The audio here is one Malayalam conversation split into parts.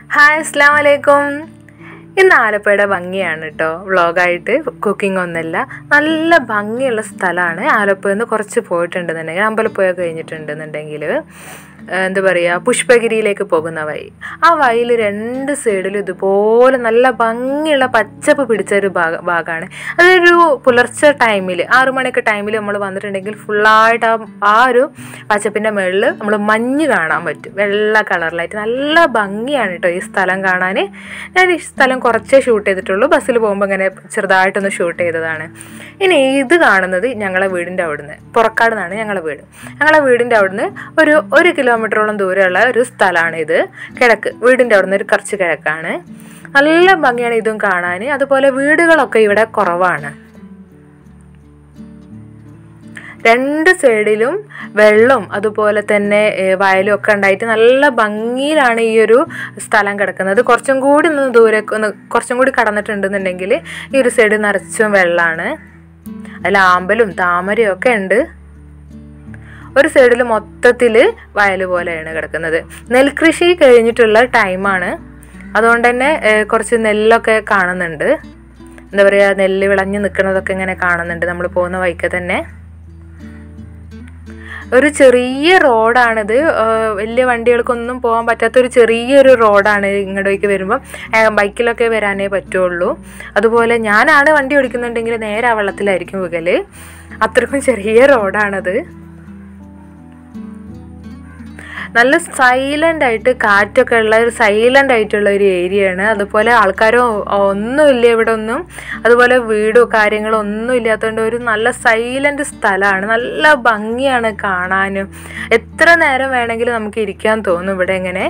ഹായ് അസ്സാം വലൈക്കും ഇന്ന് ആലപ്പുഴയുടെ ഭംഗിയാണ് കേട്ടോ വ്ളോഗായിട്ട് കുക്കിംഗ് ഒന്നല്ല നല്ല ഭംഗിയുള്ള സ്ഥലമാണ് ആലപ്പുഴയിൽ നിന്ന് കുറച്ച് പോയിട്ടുണ്ടെന്നുണ്ടെങ്കിൽ അമ്പലപ്പുഴ കഴിഞ്ഞിട്ടുണ്ടെന്നുണ്ടെങ്കിൽ എന്താ പറയുക പുഷ്പഗിരിയിലേക്ക് പോകുന്ന വഴി ആ വഴിയിൽ രണ്ട് സൈഡിലും ഇതുപോലെ നല്ല ഭംഗിയുള്ള പച്ചപ്പ് പിടിച്ച ഒരു ഭാഗ ഭാഗമാണ് അതൊരു പുലർച്ചെ ടൈമിൽ ആറു മണിയൊക്കെ ടൈമിൽ നമ്മൾ വന്നിട്ടുണ്ടെങ്കിൽ ഫുള്ളായിട്ട് ആ ആ ഒരു പച്ചപ്പിൻ്റെ മുകളിൽ നമ്മൾ മഞ്ഞ് കാണാൻ പറ്റും വെള്ള കളറിലായിട്ട് നല്ല ഭംഗിയാണ് കേട്ടോ ഈ സ്ഥലം കാണാൻ ഞാൻ ഈ സ്ഥലം കുറച്ചേ ഷൂട്ട് ചെയ്തിട്ടുള്ളൂ ബസ്സിൽ പോകുമ്പോൾ ഇങ്ങനെ ചെറുതായിട്ടൊന്ന് ഷൂട്ട് ചെയ്തതാണ് ഇനി ഇത് കാണുന്നത് ഞങ്ങളെ വീടിൻ്റെ അവിടുന്ന് പുറക്കാട് നിന്നാണ് ഞങ്ങളെ വീട് ഞങ്ങളെ വീടിൻ്റെ അവിടുന്ന് ഒരു ഒരു കിലോമീറ്ററോളം ദൂരമുള്ള ഒരു സ്ഥലമാണ് ഇത് കിഴക്ക് വീടിൻ്റെ അവിടുന്ന് ഒരു കുറച്ച് കിഴക്കാണ് നല്ല ഭംഗിയാണ് ഇതും കാണാൻ അതുപോലെ വീടുകളൊക്കെ ഇവിടെ കുറവാണ് രണ്ട് സൈഡിലും വെള്ളവും അതുപോലെ തന്നെ ഏഹ്, വയലും ഒക്കെ ഉണ്ടായിട്ട് നല്ല ഭംഗിയിലാണ് ഈ ഒരു സ്ഥലം കിടക്കുന്നത് കുറച്ചും കൂടി ഒന്ന് ദൂരേക്ക് ഒന്ന് കുറച്ചും കൂടി കടന്നിട്ടുണ്ടെന്നുണ്ടെങ്കിൽ ഈ ഒരു സൈഡ് നിറച്ചും വെള്ളമാണ് അതിൽ ആമ്പലും താമരയും ഒക്കെ ഉണ്ട് ഒരു സൈഡിൽ മൊത്തത്തിൽ വയൽ പോലെയാണ് കിടക്കുന്നത് നെൽകൃഷി കഴിഞ്ഞിട്ടുള്ള ടൈമാണ് അതുകൊണ്ട് തന്നെ ഏഹ്, കുറച്ച് നെല്ലൊക്കെ കാണുന്നുണ്ട് എന്താ പറയുക നെല്ല് വിളഞ്ഞ് നിൽക്കുന്നതൊക്കെ ഇങ്ങനെ കാണുന്നുണ്ട് നമ്മൾ പോകുന്ന വഴിക്ക് തന്നെ ഒരു ചെറിയ റോഡാണിത് ഏഹ് വലിയ വണ്ടികൾക്കൊന്നും പോകാൻ പറ്റാത്ത ഒരു ചെറിയൊരു റോഡാണ് ഇങ്ങോട്ടേക്ക് വരുമ്പം ഏഹ് ബൈക്കിലൊക്കെ വരാനേ പറ്റുള്ളൂ അതുപോലെ ഞാനാണ് വണ്ടി ഓടിക്കുന്നുണ്ടെങ്കിൽ നേരെ ആ വെള്ളത്തിലായിരിക്കും വീകല് അത്രക്കും ചെറിയ റോഡാണത് നല്ല സൈലൻ്റ് ആയിട്ട് കാറ്റൊക്കെ ഉള്ള ഒരു സൈലൻ്റ് ആയിട്ടുള്ള ഒരു ഏരിയയാണ് അതുപോലെ ആൾക്കാരോ ഒന്നുമില്ല ഇവിടെ ഒന്നും അതുപോലെ വീടോ കാര്യങ്ങളോ ഒന്നും ഇല്ലാത്തതുകൊണ്ട് ഒരു നല്ല സൈലൻ്റ് സ്ഥലമാണ് നല്ല ഭംഗിയാണ് കാണാനും എത്ര നേരം വേണമെങ്കിലും നമുക്ക് ഇരിക്കാൻ തോന്നും ഇവിടെ ഇങ്ങനെ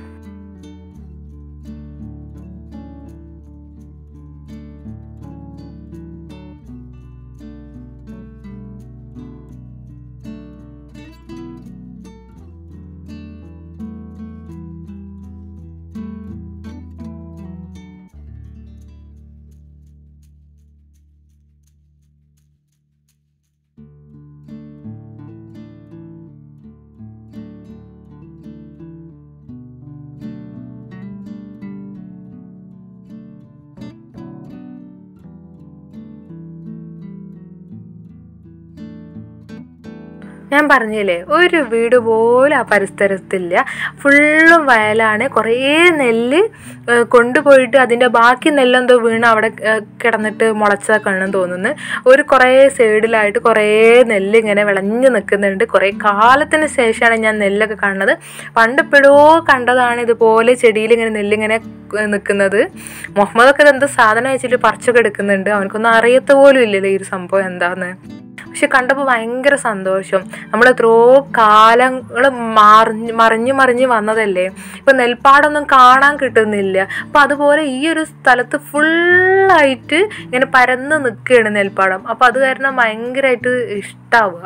ഞാൻ പറഞ്ഞില്ലേ ഒരു വീട് പോലും ആ പരിസരത്തില്ല ഫുള്ളും വയലാണ് കുറേ നെല്ല് ഏഹ് കൊണ്ടുപോയിട്ട് അതിൻ്റെ ബാക്കി നെല്ലെന്തോ വീണ് അവിടെ ഏഹ് കിടന്നിട്ട് മുളച്ചതാണെന്ന് തോന്നുന്നു ഒരു കുറേ സൈഡിലായിട്ട് കുറേ നെല്ല് ഇങ്ങനെ വിളഞ്ഞു നിൽക്കുന്നുണ്ട് കുറേ കാലത്തിന് ശേഷമാണ് ഞാൻ നെല്ലൊക്കെ കാണുന്നത് പണ്ട് എപ്പോഴോ കണ്ടതാണ് ഇതുപോലെ ചെടിയിൽ ഇങ്ങനെ നെല്ലിങ്ങനെ ഏഹ് നിൽക്കുന്നത് മുഹമ്മദൊക്കെ ഇത് എന്ത് സാധനം വെച്ചിട്ട് പറിച്ചൊക്കെ എടുക്കുന്നുണ്ട് അവനക്കൊന്നും അറിയത്ത പോലും ഇല്ലല്ലോ ഈ ഒരു സംഭവം എന്താന്ന് പക്ഷെ കണ്ടപ്പോൾ ഭയങ്കര സന്തോഷം നമ്മൾ എത്രയോ കാലങ്ങൾ മറിഞ്ഞ് മറിഞ്ഞ് മറിഞ്ഞ് വന്നതല്ലേ ഇപ്പം നെൽപ്പാടൊന്നും കാണാൻ കിട്ടുന്നില്ല അപ്പം അതുപോലെ ഈ ഒരു സ്ഥലത്ത് ഫുള്ളായിട്ട് ഇങ്ങനെ പരന്ന് നിൽക്കുകയാണ് നെൽപ്പാടം അപ്പം അത് കാരണം ഭയങ്കരമായിട്ട് ഇഷ്ടാവുക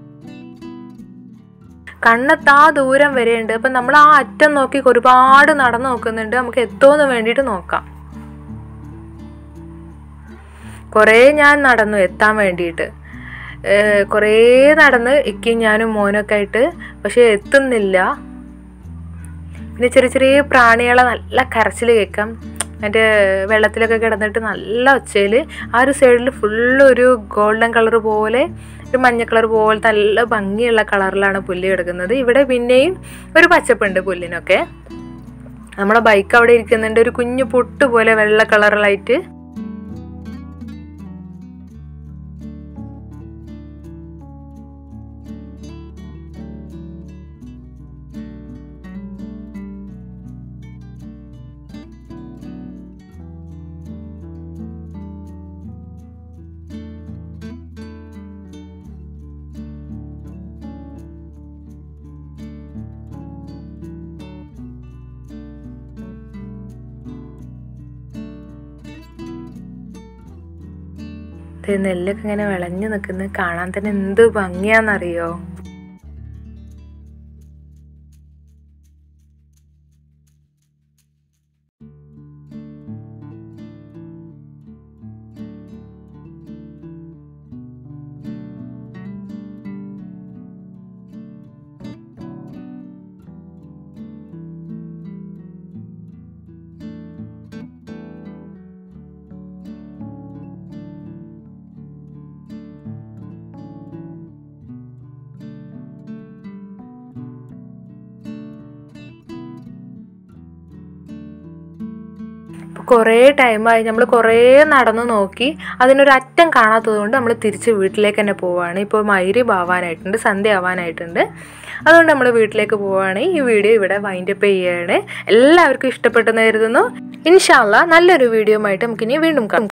കണ്ണെത്താ ദൂരം വരെയുണ്ട് അപ്പം നമ്മൾ ആ അറ്റം നോക്കി ഒരുപാട് നടന്നു നോക്കുന്നുണ്ട് നമുക്ക് എത്തുമെന്ന് വേണ്ടിയിട്ട് നോക്കാം കുറേ ഞാൻ നടന്നു എത്താൻ വേണ്ടിയിട്ട് ഏഹ് കുറേ നടന്ന് ഇക്കും ഞാനും മോനൊക്കെ ആയിട്ട് പക്ഷെ എത്തുന്നില്ല പിന്നെ ചെറിയ ചെറിയ പ്രാണികളെ നല്ല കരച്ചിൽ കേൾക്കാം മറ്റേ വെള്ളത്തിലൊക്കെ കിടന്നിട്ട് നല്ല ഒച്ചയിൽ ആ ഒരു സൈഡിൽ ഫുള്ള് ഒരു ഗോൾഡൻ കളർ പോലെ ഒരു മഞ്ഞ കളർ പോലത്തെ നല്ല ഭംഗിയുള്ള കളറിലാണ് പുല്ല് കിടക്കുന്നത് ഇവിടെ പിന്നെയും ഒരു പച്ചപ്പുണ്ട് പുല്ലിനൊക്കെ നമ്മുടെ ബൈക്ക് അവിടെ ഇരിക്കുന്നുണ്ട് ഒരു കുഞ്ഞു പൊട്ട് പോലെ വെള്ള കളറിലായിട്ട് ദേ നെല്ലൊക്കെ ഇങ്ങനെ വിളഞ്ഞു നിൽക്കുന്നത് കാണാൻ തന്നെ എന്ത് ഭംഗിയാന്നറിയോ കുറേ ടൈമായി നമ്മൾ കുറേ നടന്നു നോക്കി അതിനൊരു അറ്റം കാണാത്തത് കൊണ്ട് നമ്മൾ തിരിച്ച് വീട്ടിലേക്ക് തന്നെ പോവുകയാണ് ഇപ്പോൾ മൈരി ആവാനായിട്ടുണ്ട് സന്ധ്യ ആവാനായിട്ടുണ്ട് അതുകൊണ്ട് നമ്മൾ വീട്ടിലേക്ക് പോവുകയാണ് ഈ വീഡിയോ ഇവിടെ വൈൻഡപ്പ് ചെയ്യുകയാണ് എല്ലാവർക്കും ഇഷ്ടപ്പെട്ടെന്ന് കരുതുന്നു ഇൻഷാല്ല നല്ലൊരു വീഡിയോ ആയിട്ട് നമുക്കിനി വീണ്ടും കാണാം